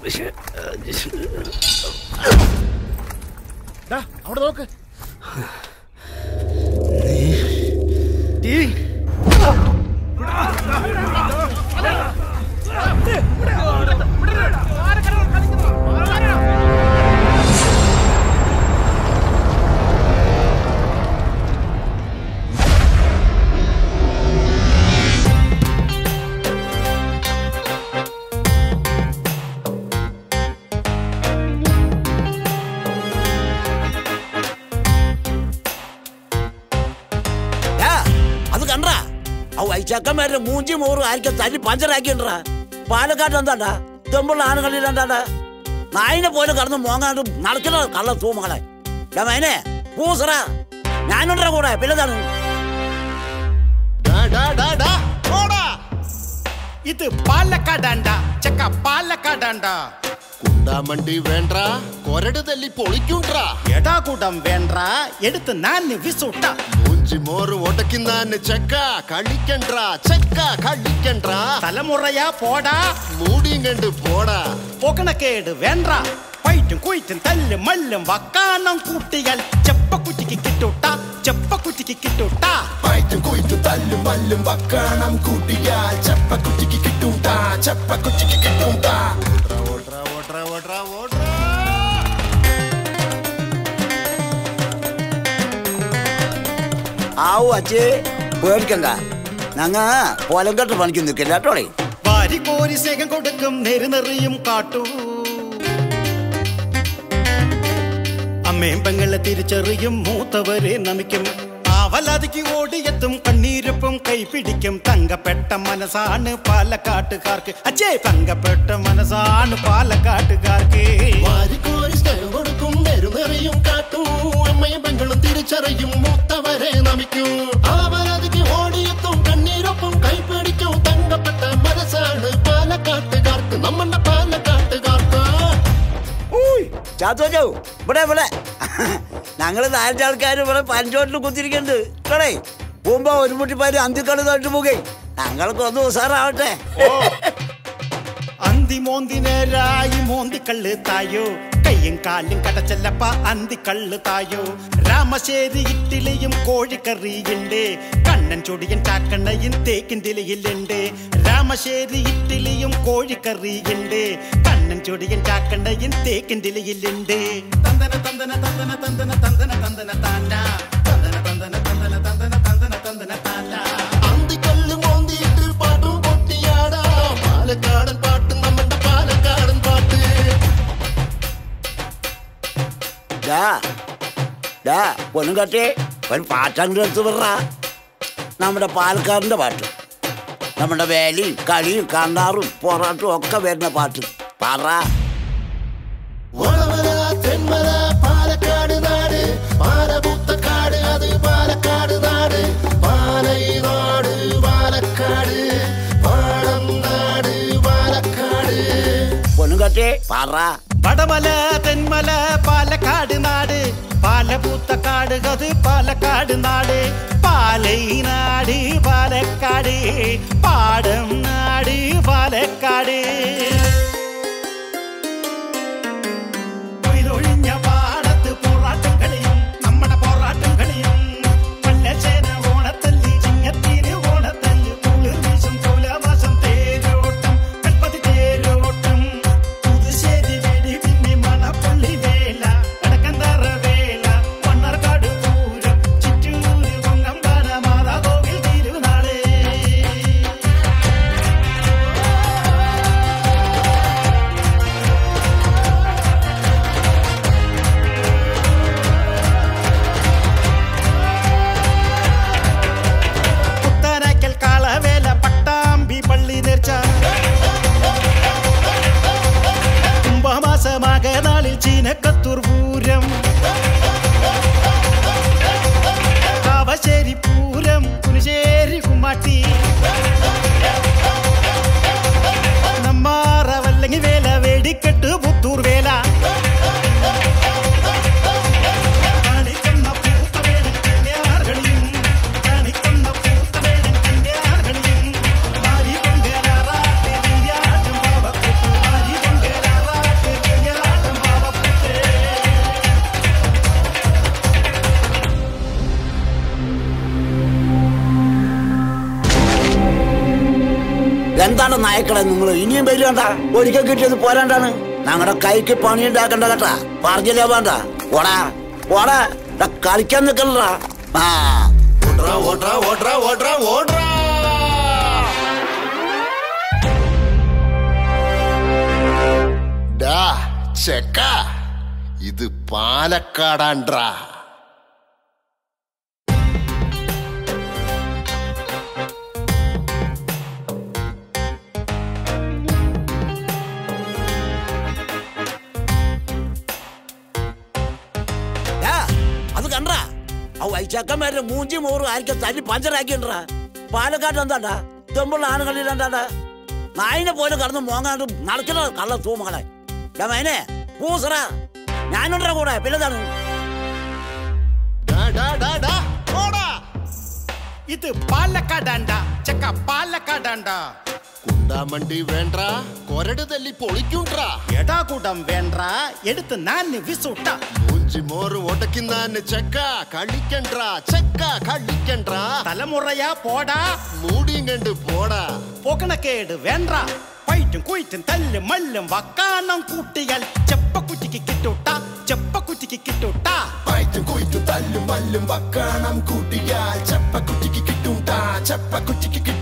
ദാ, അവിടെ നോക്ക് യാ, അത് കണ്ടാ ഔ ചെക്കന്മാരുടെ മൂഞ്ചി മോറും ആയിരിക്കും തല്ലി പഞ്ചറാക്കിണ്ടാ പാലക്കാട്ട് എന്താണ്ടാ തെമ്പുള്ള ആണുകളിലെന്താണ്ടാ നായിനെ പോലെ കടന്ന് മോങ്ങാണ്ട് നടക്കുന്ന കള്ള തൂമകളെ മൈനെ പൂസറ ഞാനുണ്ടാ കൂടെ പിന്നെന്താണ് ഇത് പാലക്കാടാണ്ട ചെക്ക പാലക്കാടാണ്ട കുണ്ടാമണ്ടി വേണ്ട കൊരട് തല്ലി പൊളിക്കൂട്രാ എടാ കൂടം വേണ്ട എടുത്ത് നാന് വിസുട്ട മൂഞ്ചി മോറ് ഉടക്കുന്നാന്ന് ചെക്ക കളിക്കണ്ടാ ചെക്ക കളിക്കണ്ടാ തലമുറയാ പോടാ മൂടിയും കണ്ട് പോടാ പൊകണക്കേട് വേണ്ട പൈറ്റും കുയിറ്റും തല്ലും മല്ലും വക്കാണം കൂട്ടിയാൽ ചെപ്പക്കുറ്റിക്ക് കിട്ടൂട്ട ചെപ്പക്കുറ്റിക്ക് കിട്ടൂട്ട പയറ്റും കൊയ്ത്തും തല്ലും മല്ലും വക്കണം കൂട്ടിയാ ചെപ്പക്കുറ്റിക്ക് കിട്ടൂട്ടാ ചെപ്പക്കുറ്റിക്ക് കിട്ടൂട്ടാ ഓട്രാ ഓട്രാ ഓട്രാ ഓട്രാ ആവു അച്ഛേ പേടിക്കണ്ട ഞങ്ങ പൊലം കെട്ട് പണിക്ക് നിൽക്കില്ല കേട്ടോളേ വാരിക്കോരി സ്നേഹം കൊടുക്കും നെരുനെറിയും കാട്ടൂ അമ്മയും പെങ്ങളെ തിരിച്ചറിയും മൂത്തവരെ നമിക്കും ആവലാതിക്ക് ഓടിയെത്തും കണ്ണീരൊപ്പം കൈപിടിക്കും തങ്കപ്പെട്ട മനസ്സാണ് പാലക്കാട്ടുകാർക്ക് അച്ഛേ തങ്കപ്പെട്ട മനസ്സാണ് പാലക്കാട്ടുകാർക്ക് വാരിക്കോരി സ്നേഹം കൊടുക്കും നെരുനെറിയും കാട്ടും അമ്മയും പെങ്ങളും തിരിച്ചറിയും മൂത്തവരെ നമിക്കും ആവരാതിക്ക് ഓടിയെത്തും കണ്ണീരൊപ്പം കൈപ്പിടിക്കും തങ്കപ്പെട്ട മനസ്സാണ് പാലക്കാട്ടുകാർക്ക് നമ്മുടെ പാലക്കാട്ടുകാർക്ക് ചാത്തോച്ചോ ഇവിടെ ഇവിടെ ഞങ്ങള് നാലഞ്ച് ആൾക്കാർ ഇവിടെ പഞ്ചോട്ടിൽ കുത്തിരിക്കുന്നുണ്ട് കേടേ പോകുമ്പോ ഒരു മുട്ടിപ്പാര് അന്തിക്കളി തൊട്ട് പോകേ ഞങ്ങൾക്ക് ഒന്ന് ഉസാറാവട്ടെ അന്തി മോന്തി നേരായി മോന്തി കള്ള് തായോ കയ്യും കാലും കടച്ചല്ലപ്പ അന്തി കള്ള് തായോ രാമശ്ശേരി ഇട്ടിലിയും കോഴിക്കറിയുണ്ട് കണ്ണൻ ചൊടിയൻ ചാക്കണ്ണയും തേക്കിൻ തിലയിലുണ്ട് രാമശ്ശേരി ഇട്ടിലിയും കോഴിക്കറിയുണ്ട് കണ്ണൻ ചൊടിയൻ ചാക്കണ്ണയും തേക്കിൻ തിലയിലുണ്ട് തന്തന തന്തന തന്തന തന്തന തന്തന തന്തന താന തന്തന തന്തന തന്തന തന്തന തന്തന തന്തന താന അന്തിക്കല്ല് മോന്തിയിട്ട് പാട്ടും പൊട്ടിയാടാ പാലക്കാടൻ പാട്ട് നമ്മുടെ പാലക്കാടൻ പാട്ട് ഡാ ഡാ പൊന്നും കട്ടെ ഒരു പാട്ടങ്ങോട്ട് എടുത്ത് പറ നമ്മുടെ പാലക്കാടിന്റെ പാട്ട് നമ്മുടെ വേലയും കളിയും കണ്ണാറും പൊറാട്ടും ഒക്കെ വരുന്ന പാട്ട് പറ വളവല തെന്മല പാലക്കാട് നാട് പാലപൂത്തക്കാട് അത് പാലക്കാട് നാട് പാലൈ നാട് പാലക്കാട് പാടം നാട് പാലക്കാട് പൊന്നും കട്ടെ പറ വടമല തെന്മല പാലക്കാട് നാട് പാലപൂത്ത കാട് അത് പാലക്കാട് നാട് പാലൈ നാട് പാലക്കാട് പാടം നാട് പാലക്കാട് കൊയ്തൊഴിഞ്ഞ പാടത്ത് പോറാട്ടം കളിയും നമ്മുടെ പോറാട്ടം കളിയും പല്ലശേന ഓണത്തല്ലി ചിങ്ങത്തിന് ഓണത്തല്ല് കുളിർ വീശും തുലാമാസം തേരോട്ടം കൽപ്പതി തേരോട്ടം പുതുശ്ശേരി വെടി പിന്നെ മണപ്പള്ളി വേല കടക്കന്തറ വേല മണ്ണാർക്കാട് പൂരം ചിറ്റൂര് കൊങ്ങമ്പാറ മാതാകോവിൽ തിരുനാളേ എന്താണ് നായക്കളെ നിങ്ങൾ ഇനിയും വരുവാണ്ട ഒരിക്കൽ കിട്ടിയത് പോരാണ്ടാണ് ഞങ്ങളുടെ കൈക്ക് പണി ഉണ്ടാക്കണ്ട കേട്ടാ പറഞ്ഞില്ലേ വേണ്ട ഓടാ ഓടാ ദാ കളിക്കാൻ നിക്കണ്ടാ ആ ഓട്രാ ഓട്രാ ഓട്രാ ഓട്രാ ഓട്രാ ഡാ ചെക്ക ഇത് പാലക്കാടാണ്ട്രാ ഏ, അത് കണ്ടാ ആ വൈശാക്കന്മാരുടെ മൂഞ്ചി മോറും ആയിരിക്കും തല്ലി പഞ്ചറാക്കിണ്ടാ പാലക്കാട് എന്താണ്ടാ തെമ്പുള്ള ആണുകളിൽ എന്താണ്ടാ നായിനെ പോലെ കടന്ന് മോങ്ങാണ്ട് നടക്കണ കള്ള തൂമകളെ മൈനെ പൂസറ ഞാനുണ്ടാ കൂടെ പിന്നെന്താണ് ഡാ ഡാ ഡാ ഡാ ഓടാ ഇത് പാലക്കാടാണ്ട ചെക്ക പാലക്കാടാണ്ട കുണ്ടാമണ്ടി വേണ്ട കൊരട് തല്ലി പൊളിക്കൂട്രാ എടാകൂടം വേണ്ട എടുത്ത് നാന് വിസുട്ട മൂഞ്ചി മോറ് ഒടക്കുന്നാന്ന് ചെക്ക കളിക്കണ്ടാ ചെക്ക കളിക്കണ്ടാ തലമുറയാ പോടാ മൂടിയും കണ്ട് പോടാ പോക്കണക്കേട് വേണ്ട പൈറ്റും കുയിറ്റും തല്ലും മല്ലും വക്കാണം കൂട്ടിയാൽ ചെപ്പക്കുറ്റിക്ക് കിട്ടൂട്ട ചെപ്പക്കുറ്റിക്ക് കിട്ടൂട്ട പയറ്റും കുയിറ്റും തല്ലും മല്ലും വക്കണം കൂട്ടിയാൽ ചപ്പക്കുറ്റിക്ക് കിട്ടൂട്ടാ ചപ്പക്കുറ്റിക്ക് കിട്ടൂട്ടാ